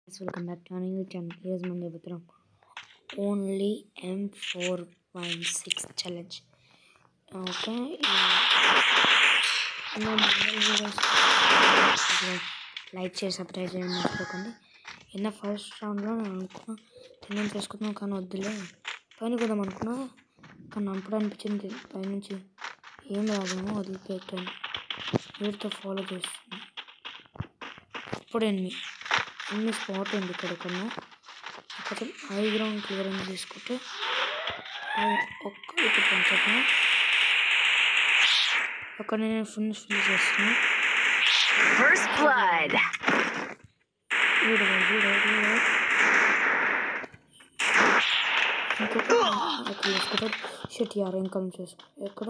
Welcome back to new channel ఈరోజు మనం చెబుతున్నాం only M four point six challenge okay like చేసి subscribe చేయడం మర్చిపోకండి నిన్న ఫస్ట్ రౌండ్లో నేను అనుకున్నా తిన్నాం చేసుకుందాం కానీ వద్దులే పైన కూడా అనుకున్నా కానీ అప్పుడు అనిపించింది పైనుంచి ఏం రాదేమో వదిలిపెట్టాను వీటితో ఫాలో చేస్తున్నాను ఇప్పుడు ఎనిమిది ఎన్ని స్పాట్ ఉంది ఇక్కడ కన్నా కొంచెం హై గ్రౌండ్ క్లియరెన్స్ తీసుకుంటే ఆ- ఒక్క ఇప్పుడు కొంచెం అక్కడ నేను ఫినిష్ ఫినిష్ చేస్తున్నా First blood. వీడు వీడు వీడు ఇంకొక అక్కడ చేసుకుంటాడు షట్ యార్ ఇంకా చేసుకో ఎక్కడ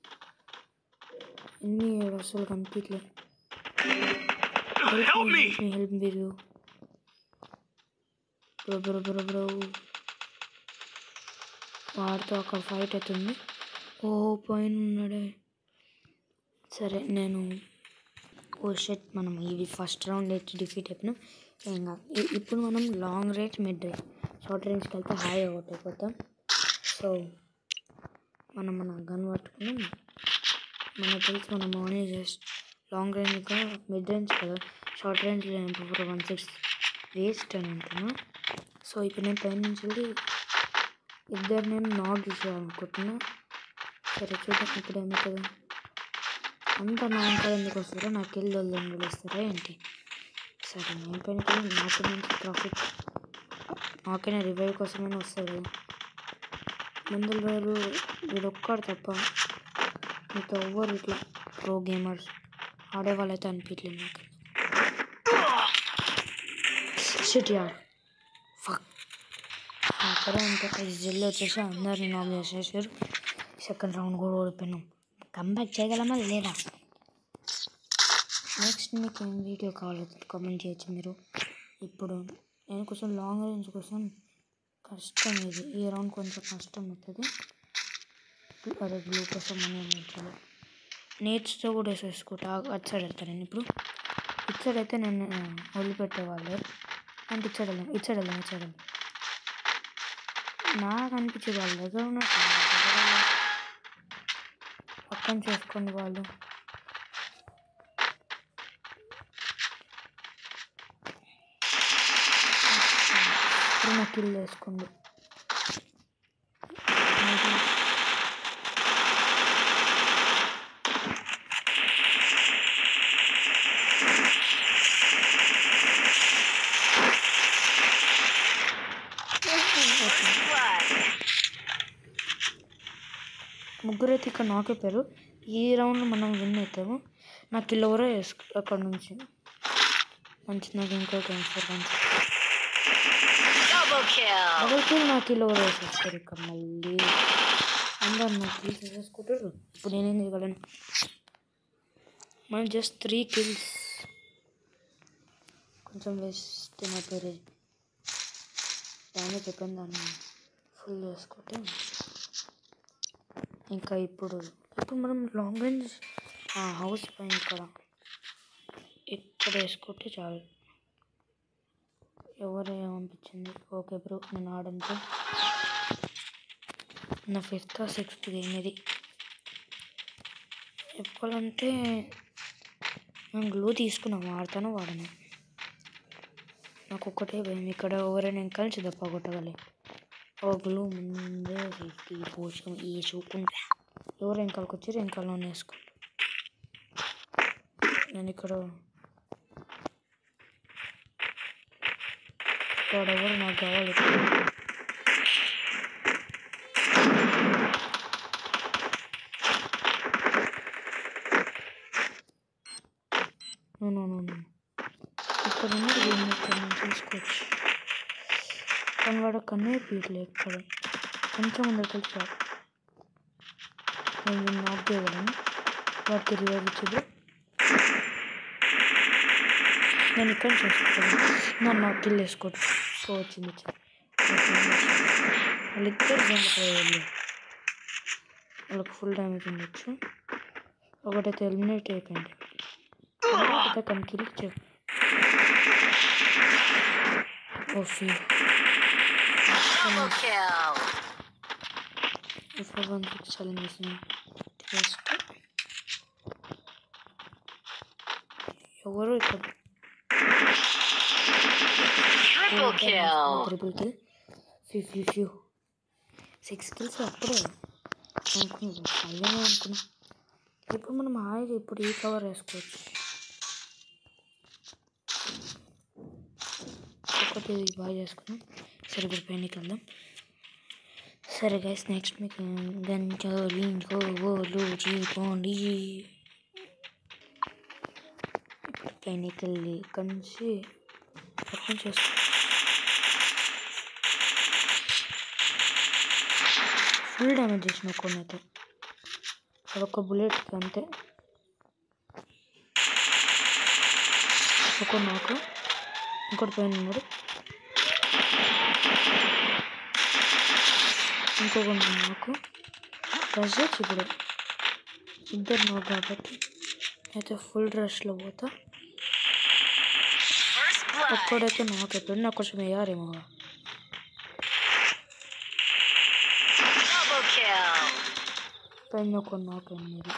ఎన్ని ఏడు అసలు కనిపించలేదు help me help me bro bro bro bro వాడితో అక్కడ ఫైట్ అవుతుంది ఓ పైన ఉన్నాడే సరే నేను ఓ షెట్ మనం ఇది ఫస్ట్ రౌండ్ అయితే డిఫీట్ అయిపోయినాం ఏం కాదు ఇ- ఇప్పుడు మనం long range mid range short రేంజ్కి వెళ్తే హై అవుట్ అయిపోతాం సో మనం మన గన్ పట్టుకుని మనకు తెలుసు మనం ఓన్లీ జస్ట్ లాంగ్ రేంజ్ కూడా మిడ్ రేంజ్ కదా షార్ట్ రేంజ్ ఇప్పుడు వన్ సిక్స్ వేస్ట్ అని అంటున్నా సో ఇప్పుడు నేను పైన నుంచి వెళ్ళి ఇద్దరు నేను నాక్ చేయాలనుకుంటున్నా సరే చూద్దాం ఇప్పుడు ఏమవుతుందో అంత నా వెనకాల ఎందుకు వస్తారో నాకు వెళ్ళి వాళ్ళు వస్తారా ఏంటి సరే నేను పైన వెళ్ళి నాకు నుంచి ప్రాఫిట్ నాకైనా రివైవ్ కోసమైనా వస్తారు కదా ముందు వేరు వీడు ఒక్కడు తప్ప మీతో ఎవ్వరు ఇట్లా ప్రో గేమర్స్ ఆడేవాళ్ళు అయితే అనిపించలేదు నాకు షిట్ యార్ ఫక్ అక్కడ ఇంకా జల్లి వచ్చేసి అందరిని నామినేట్ చేసేసారు సెకండ్ రౌండ్ కూడా ఓడిపోయినాం కంబ్యాక్ చేయగలమా లేదా నెక్స్ట్ మీకు ఏం వీడియో కావాలో కామెంట్ చేయొచ్చు మీరు ఇప్పుడు నేను కొంచెం లాంగ్ రేంజ్ కోసం కష్టం ఇది ఈ రౌండ్ కొంచెం కష్టం అవుతుంది అదే బ్లూ కోసం మనం నేర్చాలి నేర్చుతో కూడా వేసేసుకుంటా అటు సైడ్ వెళ్తాను నేను ఇప్పుడు ఇటు సైడ్ అయితే నేను ఆ, వదిలిపెట్టేవాళ్ళు అంటే ఇటు సైడ్ వెళ్ళాం ఇటు సైడ్ వెళ్ళాం ఇటు సైడ్ వెళ్ళాం నాకు అనిపించేది వాళ్ళ దగ్గర ఉన్న పక్కన చేసుకోండి వాళ్ళు ఇప్పుడు నాకు ఇల్లు వేసుకోండి Blood. ముగ్గురు అయితే ఇక్కడ నాక్ అయిపోయారు ఈ రౌండ్ మనం విన్ అవుతాము నాకు ఇల్లు ఎవరో వేసుకో అక్కడ నుంచి మంచి నాకు ఇంకో ట్రాన్స్ఫర్ మంచి Double kill. డబుల్ కిల్ నాకు కిలో వేసేస్తారు ఇక్కడ మళ్ళీ అందరు నాకు కిల్స్ వేసేసుకుంటారు ఇప్పుడు నేనేం చేయగలను మనం జస్ట్ త్రీ కిల్స్ కొంచెం వేస్ట్ నా పేరు డ్యామేజ్ అయిపోయింది దాన్ని ఫుల్ వేసుకుంటే ఇంకా ఇప్పుడు ఇప్పుడు మనం లాంగ్ రేంజ్ హౌస్ పైన ఇక్కడ ఇక్కడ వేసుకుంటే చాలు ఎవరు ఏమనిపించింది ఓకే బ్రో నేను ఆడంతో నా ఫిఫ్త్ సిక్స్త్ గేమ్ ఇది చెప్పాలంటే నేను గ్లూ తీసుకున్నాను వాడతాను వాడను నాకు ఒక్కటే భయం ఇక్కడ ఎవరైనా ఇంకా నుంచి దప్ప కొట్టగలి ఓ గ్లూ ముందే సేఫ్టీ పోషన్ ఈ చూకుంటా ఎవరు వెనకాలకు వచ్చారు వెనకాలలోనే వేసుకోండి నేను ఇక్కడ ఇక్కడ ఎవరు నాకు కావాలి నో నో నో నో ఇక్కడ ఉన్నారు దీన్ని ఇక్కడ నేను తీసుకోవచ్చు కానీ వాడు కన్నే పీట్లే ఇక్కడ కొంచెం ముందరికి వెళ్ళిపోయాడు నేను దీన్ని ఆఫ్ చేయగలను వాడికి రివైవ్ ఇచ్చేది నేను ఇక్కడ చేసుకుంటాను నన్ను నాకు కిల్ వేసుకోడు సో వచ్చింది వచ్చింది వాళ్ళిద్దరు చనిపోయారు వాళ్ళకి ఫుల్ డ్యామేజ్ ఉండొచ్చు ఒకటైతే ఎలిమినేట్ అయిపోయింది అయితే కనుక కిల్ ఓఫీ Double kill. Four one six challenges test ఎవరు ఇక్కడ Triple kill. ట్రిపుల్ కిల్ ఫ్యూ ఫ్యూ ఫ్యూ సిక్స్ కిల్స్ అప్పుడే అనుకున్నాను ఫైవ్ అనుకున్నా ఇప్పుడు మనం హాయిగా ఇప్పుడు ఈ కవర్ వేసుకోవచ్చు ఒకటి బాగా చేసుకున్నాం సరే ఇప్పుడు పైనకి వెళ్దాం సరే గైస్ నెక్స్ట్ మీకు గంటలు గోలు చీకోండి ఇప్పుడు పైనకి వెళ్ళి ఇక్కడి నుంచి అర్థం చేసుకో ఫుల్ డ్యామేజ్ చేసిన కొన్ని అయితే ఒక బుల్లెట్కి అంతే ఒక నాకు ఇంకోటి పైన ఉన్నాడు ఇంకొక నాకు రష్ చేయొచ్చు ఇప్పుడు ఇద్దరు నాకు కాబట్టి అయితే ఫుల్ రష్లో పోతా First blood. ఒక్కడైతే నాకు ఎప్పుడు నాకు కొంచెం వేయారేమో Double kill. పైన ఒక నాకు మీరు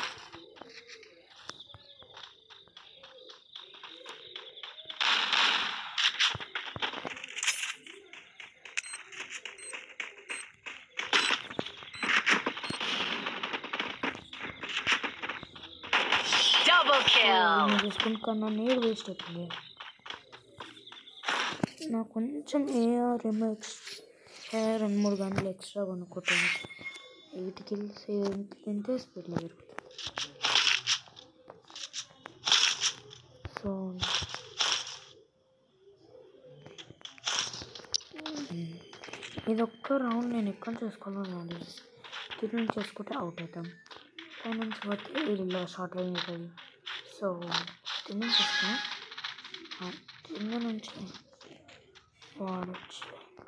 Double kill. నేను చూసుకుని కన్నా నీరు వేస్ట్ అవుతుంది నాకు కొంచెం ఏఆర్ ఏమో ఎక్స్ట్రా రెండు మూడు గంటలు ఎక్స్ట్రా కొనుక్కుంటాను ఎయిట్ కిల్స్ ఎంతే స్పీడ్లో పెరుగుతుంది సో ఇది ఒక్క రౌండ్ నేను ఎక్కడ చేసుకోవాలని ఆలోచి కింద నుంచి చేసుకుంటే అవుట్ అవుతాం పైన నుంచి పోతే ఇది షార్ట్ రేంజ్ అవుతుంది సో కింద నుంచి చేసుకున్నా ఆ, కింద నుంచి వాడచ్చు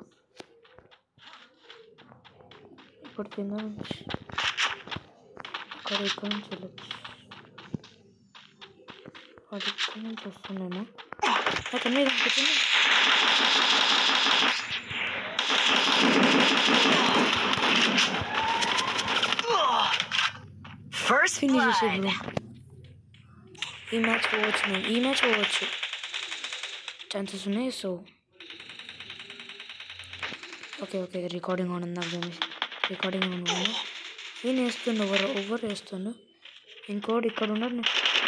ఇప్పుడు కింద నుంచి ఇక్కడ ఇక్కడ నుంచి వెళ్ళచ్చు అది ఇక్కడ నుంచి వస్తుందేమో అక్కడ మీద అనిపిస్తుంది First ఫినిష్ blood. చేసేది ఈ మ్యాచ్ పోవచ్చు నేను ఈ మ్యాచ్ పోవచ్చు ఛాన్సెస్ ఉన్నాయి so okay okay recording on ఉంది నాకు రికార్డింగ్ ఆన్ ఉంది నేను వేస్తుండు ఎవరు ఎవరు వేస్తుండు ఇంకోటి ఇక్కడ ఉన్నాడు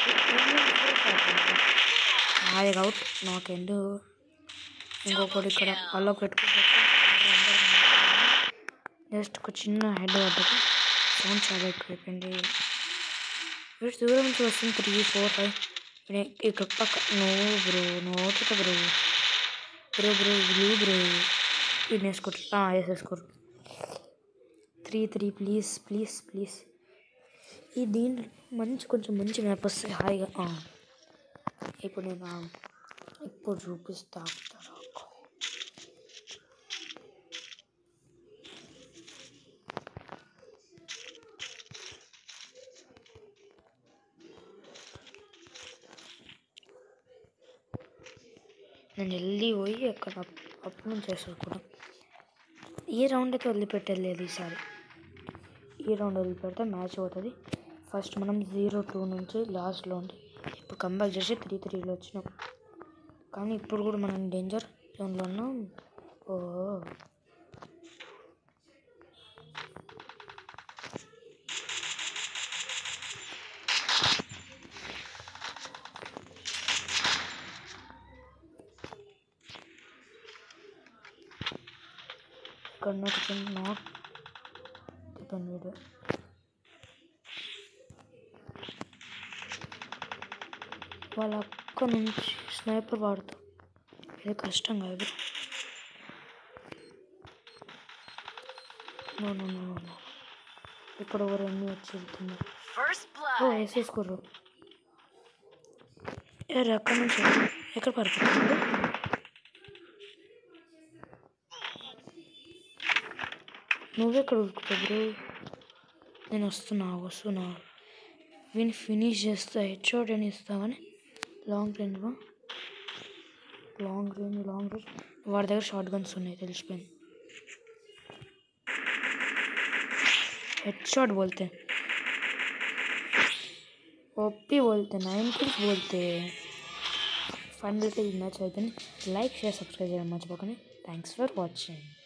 నాది అవుట్ నాకెండు ఇంకొకటి ఇక్కడ అలా పెట్టుకుంటే జస్ట్ ఒక చిన్న హెడ్ పడ్డది సౌండ్ చాలా ఎక్కువైపోయింది వీడు దూరం నుంచి వస్తుంది త్రీ ఫోర్ ఫైవ్ ఇక్కడ పక్క no bro no bro bro bro blue bro ఇది వేసుకోరు వేసేసుకోరు three three please please please ఈ దీంట్లో మంచి కొంచెం మంచి మ్యాప్ వస్తాయి హాయిగా ఆ. ఇప్పుడు నేను ఆ, ఇప్పుడు చూపిస్తా ఆపుతారా? నేను జల్దీ పోయి అక్కడ అప్- అప్పుడు నుంచి చేస్తాను కూడా ఈ రౌండ్ అయితే వదిలిపెట్టలేదు ఈసారి ఈ రౌండ్ వదిలిపెడితే మ్యాచ్ అవుతుంది ఫస్ట్ మనం జీరో టూ నుంచి లాస్ట్లో ఉండి ఇప్పుడు కంబ్యాక్ చేసి త్రీ త్రీలో వచ్చినాం కానీ ఇప్పుడు కూడా మనం డేంజర్ జోన్లో ఉన్నాం ఓ ఇక్కడ నాకు నాట్ తిప్పండి వీడియో వాళ్ళ అక్క నుంచి స్నైపర్ వాడుతూ ఇది కష్టం కాదు నో నో నో నో ఇక్కడ ఎవరు ఎన్ని వచ్చి వెళ్తున్నారు First ఓ blood. వేసేసుకోరు ఎవరు అక్కడ నుంచి ఎక్కడ పడుతున్నారు నువ్వెక్కడ ఉరుకుతావు బ్రో నేను వస్తున్నా వస్తున్నా వీని ఫినిష్ చేస్తా హెడ్ షాట్ అని ఇస్తామని లాంగ్ రేంజ్ బా లాంగ్ రేంజ్ లాంగ్ రేంజ్ వాడి దగ్గర షార్ట్ గన్స్ ఉన్నాయి తెలిసిపోయింది हेड शॉट बोलते हैं ओपी बोलते हैं नाइन किल्स बोलते हैं ఫైనల్గా ఈ మ్యాచ్ అయిపోయింది లైక్ షేర్ సబ్స్క్రైబ్ చేయడం మర్చిపోకండి థ్యాంక్స్ ఫర్ వాచింగ్